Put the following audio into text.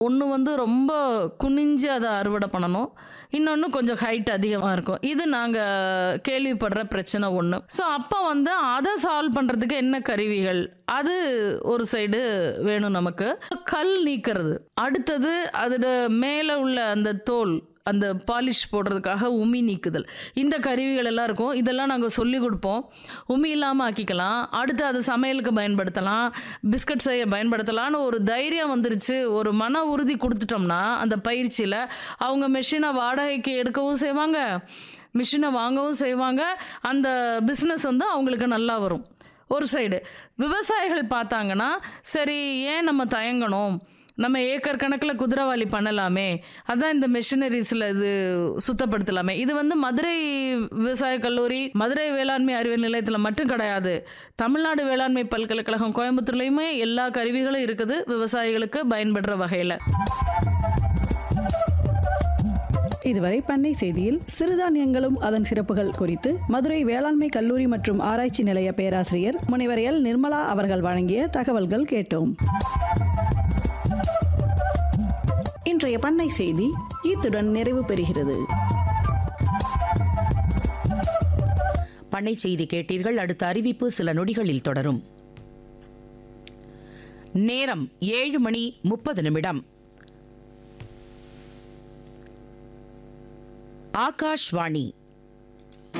ஒன்று வந்து ரொம்ப குனிஞ்சு அதை அறுவடை பண்ணணும் இன்னொன்று கொஞ்சம் ஹைட் அதிகமாக இருக்கும் இது நாங்கள் கேள்விப்படுற பிரச்சனை ஒன்று ஸோ அப்போ வந்து அதை சால்வ் பண்ணுறதுக்கு என்ன கருவிகள் அது ஒரு சைடு வேணும் நமக்கு கல் நீக்கிறது அடுத்தது அதோட மேலே உள்ள அந்த தோல் அந்த பாலிஷ் போடுறதுக்காக உமி நீக்குதல் இந்த கருவிகள் எல்லாம் இருக்கும் இதெல்லாம் நாங்கள் சொல்லி கொடுப்போம் உமி இல்லாமல் ஆக்கிக்கலாம் அடுத்து அது சமையலுக்கு பயன்படுத்தலாம் பிஸ்கட் செய்ய பயன்படுத்தலாம்னு ஒரு தைரியம் வந்துருச்சு ஒரு மன உறுதி கொடுத்துட்டோம்னா அந்த பயிற்சியில் அவங்க மெஷினை வாடகைக்கு எடுக்கவும் செய்வாங்க மிஷினை வாங்கவும் செய்வாங்க அந்த பிஸ்னஸ் வந்து அவங்களுக்கு நல்லா வரும் ஒரு சைடு விவசாயிகள் பார்த்தாங்கன்னா சரி ஏன் நம்ம தயங்கணும் நம்ம ஏக்கர் கணக்கில் குதிரைவாலி பண்ணலாமே அதான் இந்த மெஷினரிஸில் இது சுத்தப்படுத்தலாமே இது வந்து மதுரை விவசாய கல்லூரி மதுரை வேளாண்மை அறிவியல் நிலையத்தில் மட்டும் கிடையாது தமிழ்நாடு வேளாண்மை பல்கலைக்கழகம் கோயம்புத்தூர்லேயுமே எல்லா கருவிகளும் இருக்குது விவசாயிகளுக்கு பயன்படுற வகையில் இதுவரை பண்ணை செய்தியில் சிறுதானியங்களும் அதன் சிறப்புகள் குறித்து மதுரை வேளாண்மை கல்லூரி மற்றும் ஆராய்ச்சி நிலைய பேராசிரியர் முனைவர் எல் நிர்மலா அவர்கள் வழங்கிய தகவல்கள் கேட்டோம் இன்றைய பண்ணை செய்தி இத்துடன் நிறைவு பெறுகிறது பண்ணை செய்தி கேட்டீர்கள் அடுத்த அறிவிப்பு சில நொடிகளில் தொடரும் நேரம் ஏழு மணி முப்பது நிமிடம் ஆகாஷ்வாணி